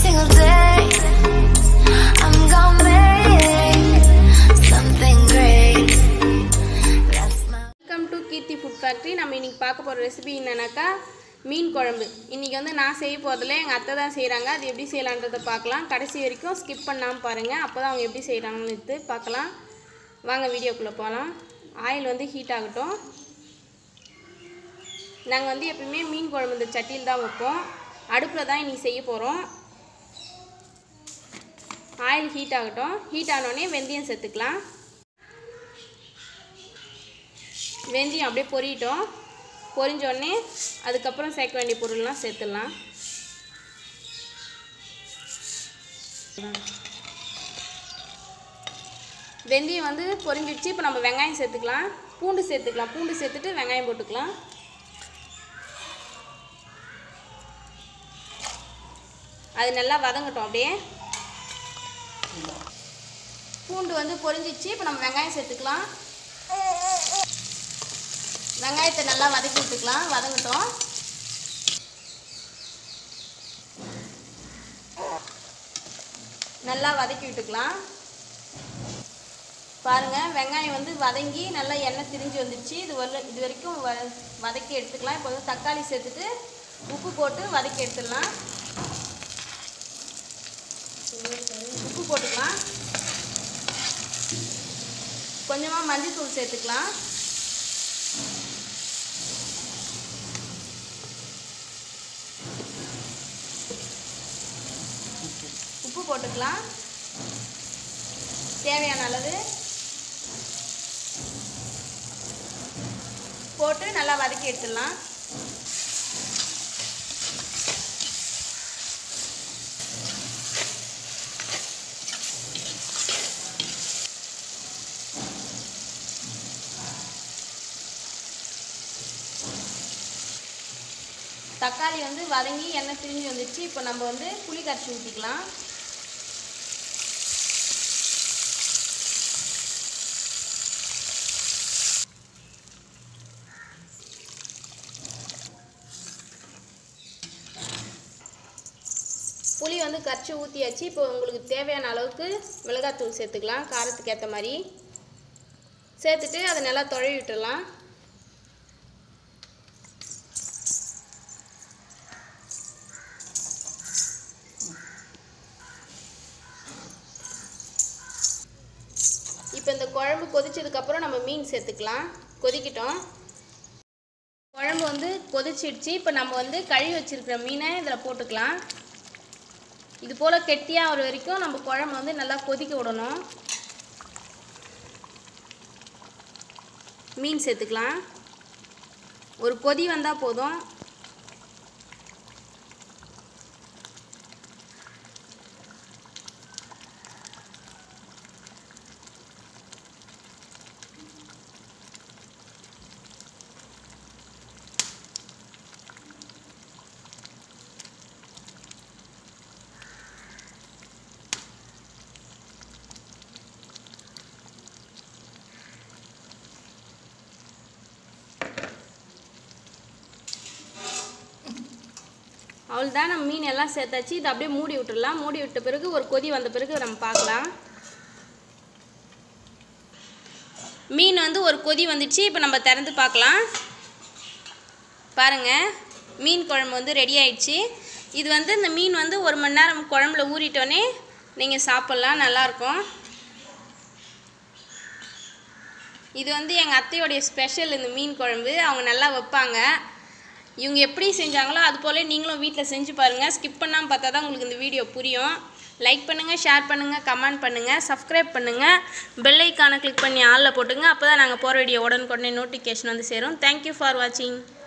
single day. I'm gonna make something great. That's my. Welcome to Keerthi food factory நம்ம இன்னைக்கு பார்க்க போகிற recipe என்னன்னாக்கா மீன் குழம்பு இன்றைக்கி வந்து நான் செய்ய போதில் எங்கள் அத்தை தான் செய்கிறாங்க அது எப்படி செய்யலான்றதை பார்க்கலாம் கடைசி வரைக்கும் ஸ்கிப் பண்ணாமல் பாருங்கள் அப்போ தான் அவங்க எப்படி செய்கிறாங்கன்னு எடுத்து பார்க்கலாம் வாங்க வீடியோக்குள்ளே போகலாம் ஆயில் வந்து ஹீட் ஆகட்டும் நாங்கள் வந்து எப்பயுமே மீன் குழம்பு இந்த சட்டியில் தான் வைப்போம் அடுப்பில் தான் இன்றைக்கி செய்ய போகிறோம் ஆயில் ஹீட் ஆகட்டும் ஹீட் ஆனோடனே வெந்தயம் சேர்த்துக்கலாம் வெந்தயம் அப்படியே பொரியட்டும் பொரிஞ்ச உடனே அதுக்கப்புறம் சேர்க்க வேண்டிய பொருள்லாம் சேர்த்துடலாம் வெந்தயம் வந்து பொரிஞ்சிடுச்சு இப்போ நம்ம வெங்காயம் சேர்த்துக்கலாம் பூண்டு சேர்த்துக்கலாம் பூண்டு சேர்த்துட்டு வெங்காயம் போட்டுக்கலாம் அது நல்லா வதங்கட்டும் அப்படியே பூண்டு வந்து பொரிஞ்சிச்சு இப்போ நம்ம வெங்காயம் சேர்த்துக்கலாம் வெங்காயத்தை நல்லா வதக்கி விட்டுக்கலாம் வதங்கட்டும் நல்லா வதக்கி விட்டுக்கலாம் பாருங்க வெங்காயம் வந்து வதங்கி நல்லா எண்ணெய் திரிஞ்சு வந்துடுச்சு இது வரல இது வரைக்கும் வ வதக்கி எடுத்துக்கலாம் இப்போ வந்து தக்காளி சேர்த்துட்டு உப்பு போட்டு வதக்கி எடுத்துடலாம் உப்பு போட்டுக்கலாம் கொஞ்சமாக மஞ்சள் தூள் சேர்த்துக்கலாம் உப்பு போட்டுக்கலாம் தேவையான அளவு போட்டு நல்லா வதக்கி எடுத்துடலாம் தக்காளி வந்து வதங்கி எண்ணெய் பிரிஞ்சு வந்துடுச்சு இப்போ நம்ம வந்து புளி கரைச்சி ஊற்றிக்கலாம் புளி வந்து கரைச்சி ஊற்றியாச்சு இப்போ உங்களுக்கு தேவையான அளவுக்கு மிளகாத்தூள் சேர்த்துக்கலாம் காரத்துக்கு ஏற்ற மாதிரி சேர்த்துட்டு அதை நல்லா தொழவி விட்டுடலாம் இப்போ இந்த குழம்பு கொதிச்சதுக்கப்புறம் நம்ம மீன் சேர்த்துக்கலாம் கொதிக்கிட்டோம் குழம்பு வந்து கொதிச்சிடுச்சு இப்போ நம்ம வந்து கழுவி வச்சிருக்கிற மீனை இதில் போட்டுக்கலாம் இது போல் கெட்டியாக ஆகிற வரைக்கும் நம்ம குழம்பு வந்து நல்லா கொதிக்க விடணும் மீன் சேர்த்துக்கலாம் ஒரு கொதி வந்தால் போதும் அவ்வளோதான் நம்ம மீன் எல்லாம் சேர்த்தாச்சு இதை அப்படியே மூடி விட்டுடலாம் மூடி விட்ட பிறகு ஒரு கொதி வந்த பிறகு நம்ம பார்க்கலாம் மீன் வந்து ஒரு கொதி வந்துடுச்சு இப்போ நம்ம திறந்து பார்க்கலாம் பாருங்கள் மீன் குழம்பு வந்து ரெடி ஆயிடுச்சு இது வந்து இந்த மீன் வந்து ஒரு மணி நேரம் குழம்புல ஊறிட்டோன்னே நீங்கள் சாப்பிட்லாம் நல்லாயிருக்கும் இது வந்து எங்கள் அத்தையோடைய ஸ்பெஷல் இந்த மீன் குழம்பு அவங்க நல்லா வைப்பாங்க இவங்க எப்படி செஞ்சாங்களோ அது போல் நீங்களும் வீட்டில் செஞ்சு பாருங்கள் ஸ்கிப் பண்ணாமல் பார்த்தா தான் உங்களுக்கு இந்த வீடியோ புரியும் லைக் பண்ணுங்கள் ஷேர் பண்ணுங்கள் கமெண்ட் பண்ணுங்கள் சப்ஸ்கிரைப் பண்ணுங்கள் பெல் ஐக்கானை கிளிக் பண்ணி ஆளில் போட்டுங்க அப்போ தான் நாங்கள் போகிற வீடியோ உடனுக்குடனே நோட்டிஃபிகேஷன் வந்து சேரும் தேங்க்யூ ஃபார் வாட்சிங்